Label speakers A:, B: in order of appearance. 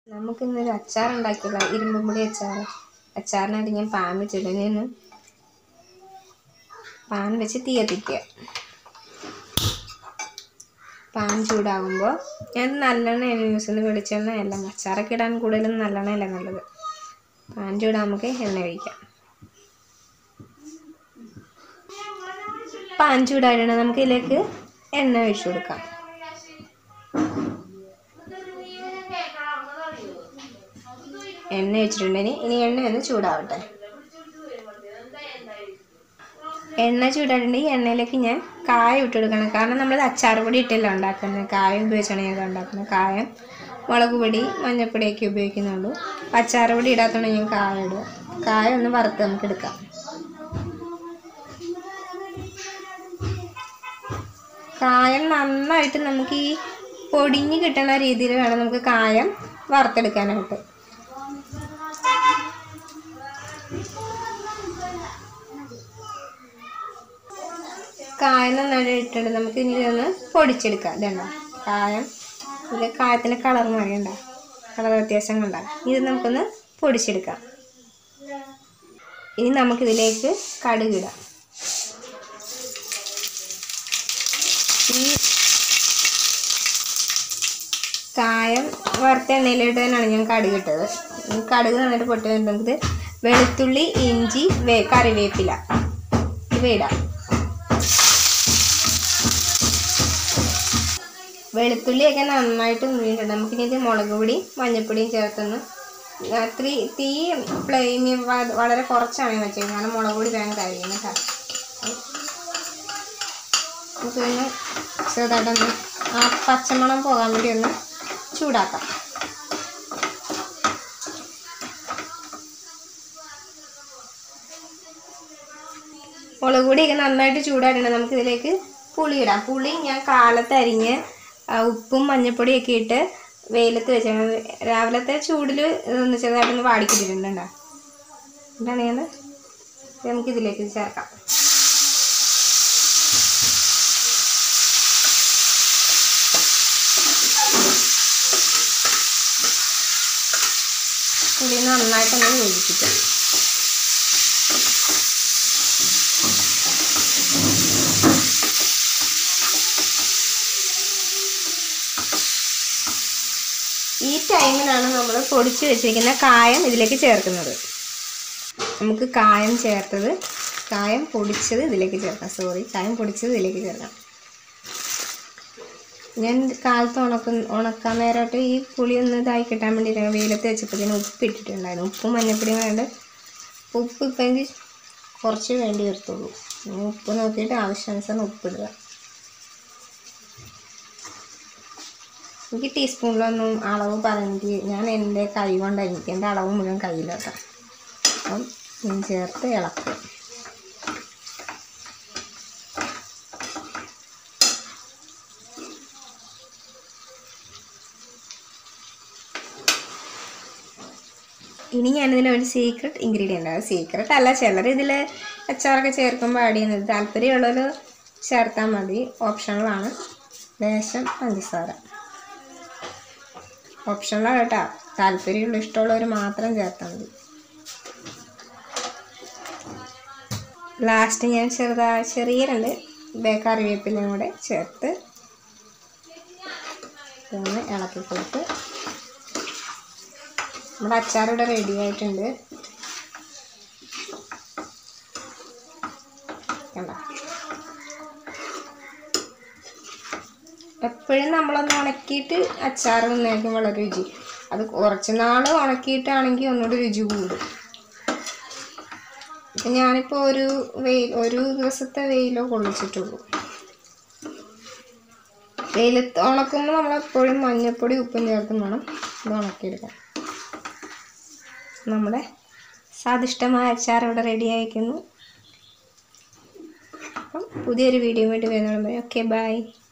A: നമുക്ക് ഇന്നൊരു അച്ചാർ ഉണ്ടാക്കിയല്ലോ ഇരുമ്പുപൊടി അച്ചാർ അച്ചാറിനായിട്ട് ഞാൻ പാൻ വെച്ചിടുന്നു പാൻ വെച്ച് തീ കത്തിക്കുക പാൻ ചൂടാകുമ്പോൾ ഞാൻ നല്ലെണ്ണയാണ് യൂസ് ചെയ്യുന്നത് വെളിച്ചെണ്ണ അല്ല അച്ചാറൊക്കെ ഇടാൻ കൂടുതലും നല്ലെണ്ണയല്ല നല്ലത് പാൻ ചൂടാ നമുക്ക് എണ്ണ ഒഴിക്കാം പാൻ ചൂടായിട്ടാണ് നമുക്ക് ഇതിലേക്ക് എണ്ണ ഒഴിച്ചു കൊടുക്കാം എണ്ണ ഒഴിച്ചിട്ടുണ്ടെങ്കിൽ ഇനി എണ്ണ ഒന്ന് ചൂടാവട്ടെ എണ്ണ ചൂടായിട്ടുണ്ടെങ്കിൽ എണ്ണയിലേക്ക് ഞാൻ കായം ഇട്ട് കൊടുക്കണം കാരണം നമ്മൾ അച്ചാർ പൊടി ഇട്ടല്ല ഉണ്ടാക്കുന്നത് കായം ഉപയോഗിച്ചാണ് ഞാൻ ഇത് ഉണ്ടാക്കുന്നത് കായം മുളക് പൊടി മഞ്ഞൾപ്പൊടിയൊക്കെ ഉപയോഗിക്കുന്നുള്ളൂ അച്ചാർ പൊടി ഇടാത്തതുകൊണ്ട് ഞാൻ കായം ഇടുക കായം ഒന്ന് വറുത്ത് നമുക്ക് എടുക്കാം കായം നന്നായിട്ട് നമുക്ക് ഈ പൊടിഞ്ഞ് കിട്ടുന്ന രീതിയിൽ വേണം നമുക്ക് കായം വറുത്തെടുക്കാനായിട്ട് കായം നന്നായിട്ട് ഇട്ടിട്ട് നമുക്ക് ഇനി ഇതൊന്ന് പൊടിച്ചെടുക്കാം ഇതുണ്ടോ കായം ഇതിൽ കായത്തിൻ്റെ കളർ മാറിയണ്ട കളർ വ്യത്യാസം കണ്ട ഇത് നമുക്കൊന്ന് പൊടിച്ചെടുക്കാം ഇനി നമുക്കിതിലേക്ക് കടുകിടാം ഈ കായം വറുത്ത എണ്ണയിലിട്ട് തന്നെയാണ് ഞാൻ കടുക് ഇട്ടത് ഈ കടുക് നന്നായിട്ട് പൊട്ടി വരുമ്പോൾ നമുക്ക് വെളുത്തുള്ളി ഇഞ്ചി വേ കറിവേപ്പില ഇവ ഇടാം വെളുത്തുള്ളിയൊക്കെ നന്നായിട്ട് മുങ്ങിയിട്ടുണ്ട് നമുക്കിനി ഇത് മുളക് പൊടി മഞ്ഞൾപ്പൊടിയും ചേർത്തൊന്ന് തീ തീ ഫ്ലെയിമി വളരെ കുറച്ചാണ് വെച്ചത് കാരണം മുളക് പൊടി വേഗം കഴിയും കേട്ടോ നമുക്ക് പിന്നെ ചെറുതായിട്ടൊന്ന് ആ പച്ചമണം പോകാൻ വേണ്ടി ഒന്ന് ചൂടാക്കാം മുളക് പൊടിയൊക്കെ നന്നായിട്ട് ചൂടായിട്ടുണ്ട് നമുക്ക് ഇതിലേക്ക് പുളി ഇടാം പുളി ഞാൻ കാലത്ത് അരിഞ്ഞ് ആ, ഉപ്പും മഞ്ഞൾപ്പൊടിയൊക്കെ ഇട്ട് വെയിലത്ത് വെച്ചാണ് രാവിലത്തെ ചൂടിൽ ഒന്ന് ചെറുതായിട്ടൊന്ന് വാടിക്കിട്ടിട്ടുണ്ട് എന്താണ് ഞാൻ നമുക്ക് ഇതിലേക്ക് ചേർക്കാം പുളി നന്നായിട്ടൊന്ന് യോജിപ്പിക്കാം ഈ ടൈമിലാണ് നമ്മൾ പൊടിച്ച് വെച്ചിരിക്കുന്ന കായം ഇതിലേക്ക് ചേർക്കുന്നത് നമുക്ക് കായം ചേർത്തത് കായം പൊടിച്ചത് ഇതിലേക്ക് ചേർക്കാം സോറി കായം പൊടിച്ചത് ഇതിലേക്ക് ചേർക്കാം ഞാൻ കാലത്ത് ഉണക്ക ഉണക്കാൻ നേരമായിട്ട് ഈ പുളി ഒന്ന് ഇതായി കിട്ടാൻ വേണ്ടിയിട്ട് വെയിലത്ത് വെച്ചപ്പോഴത്തേന് ഉപ്പ് ഇട്ടിട്ടുണ്ടായിരുന്നു ഉപ്പും മഞ്ഞപ്പൊടിയും വേണ്ട ഉപ്പ് ഇപ്പം എനിക്ക് കുറച്ച് വേണ്ടി വരത്തുള്ളൂ ഇനി ഉപ്പ് നോക്കിയിട്ട് ആവശ്യാനുസരണം ഉപ്പിടുക എനിക്ക് ടീസ്പൂണിലൊന്നും അളവ് പറഞ്ഞിട്ട് ഞാൻ എൻ്റെ കൈ കൊണ്ടാണ് എനിക്ക് എൻ്റെ അളവ് മുഴുവൻ കയ്യിലോട്ടാ അപ്പം ഞാൻ ചേർത്ത് ഇളക്കുക ഇനി ഞാനിതിൽ ഒരു സീക്രട്ട് ഇൻഗ്രീഡിയൻ്റ് ആണ് സീക്രട്ട് അല്ല ചിലർ ഇതിൽ അച്ചാറൊക്കെ ചേർക്കുമ്പോൾ ആഡ് ചെയ്യുന്നത് താല്പര്യമുള്ളവർ ചേർത്താൽ മതി ഓപ്ഷണലാണ് ലേശം പഞ്ചസാര ഓപ്ഷണലാണ് കേട്ടോ താല്പര്യമുള്ള ഇഷ്ടമുള്ളവർ മാത്രം ചേർത്താൽ മതി ലാസ്റ്റ് ഞാൻ ചെറുതാ ചെറിയ രണ്ട് ബേ- കറിവേപ്പിലയും കൂടെ ചേർത്ത് ഒന്ന് ഇളക്കി കൊടുത്ത് നമ്മുടെ അച്ചാർ ഇവിടെ റെഡി ആയിട്ടുണ്ട് കണ്ടോ എപ്പോഴും നമ്മളൊന്ന് ഉണക്കിയിട്ട് അച്ചാർ തിന്നായിരിക്കും വളരെ രുചി അത് കുറച്ച് നാൾ ഉണക്കിയിട്ടാണെങ്കിൽ ഒന്നുകൂടി രുചി കൂടും ഇപ്പം ഞാനിപ്പോൾ ഒരു വെയിൽ ഒരു ദിവസത്തെ വെയിലോ കൊള്ളിച്ചിട്ടുള്ളൂ വെയിലത്ത് ഉണക്കുമ്പോൾ നമ്മളെപ്പോഴും മഞ്ഞൾപ്പൊടി ഉപ്പും ചേർത്തും വേണം ഇത് ഉണക്കിയെടുക്കാൻ നമ്മുടെ സ്വാദിഷ്ടമായ അച്ചാർ ഇവിടെ റെഡി ആയിരിക്കുന്നു അപ്പം പുതിയൊരു വീഡിയോ വേണ്ടി വരുന്നത് ഓക്കെ ബൈ